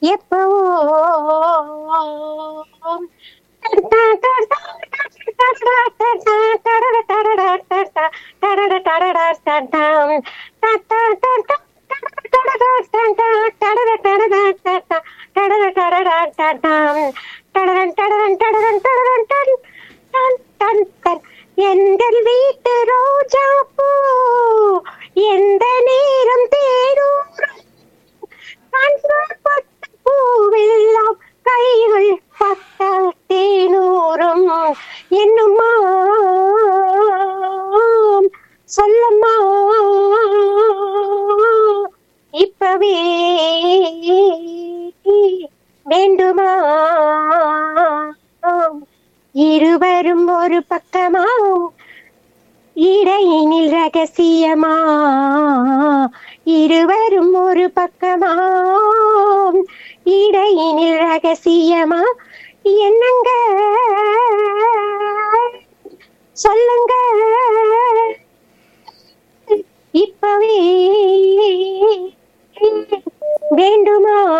எப்பவோ எங்கள் வீட்டு ரோஜா பூ எந்த நேரம் தேரூரும் கண்பட்ட பூவெல்லாம் கைகள் பட்ட தேனூரும் என்னம்மா சொல்லம்மா இப்பவே வேண்டுமா இருவரும் ஒரு பக்கமா இடையினில் ரகசியமா இருவரும் ஒரு பக்கமா இடையினில் ரகசியமா என்னங்க சொல்லுங்க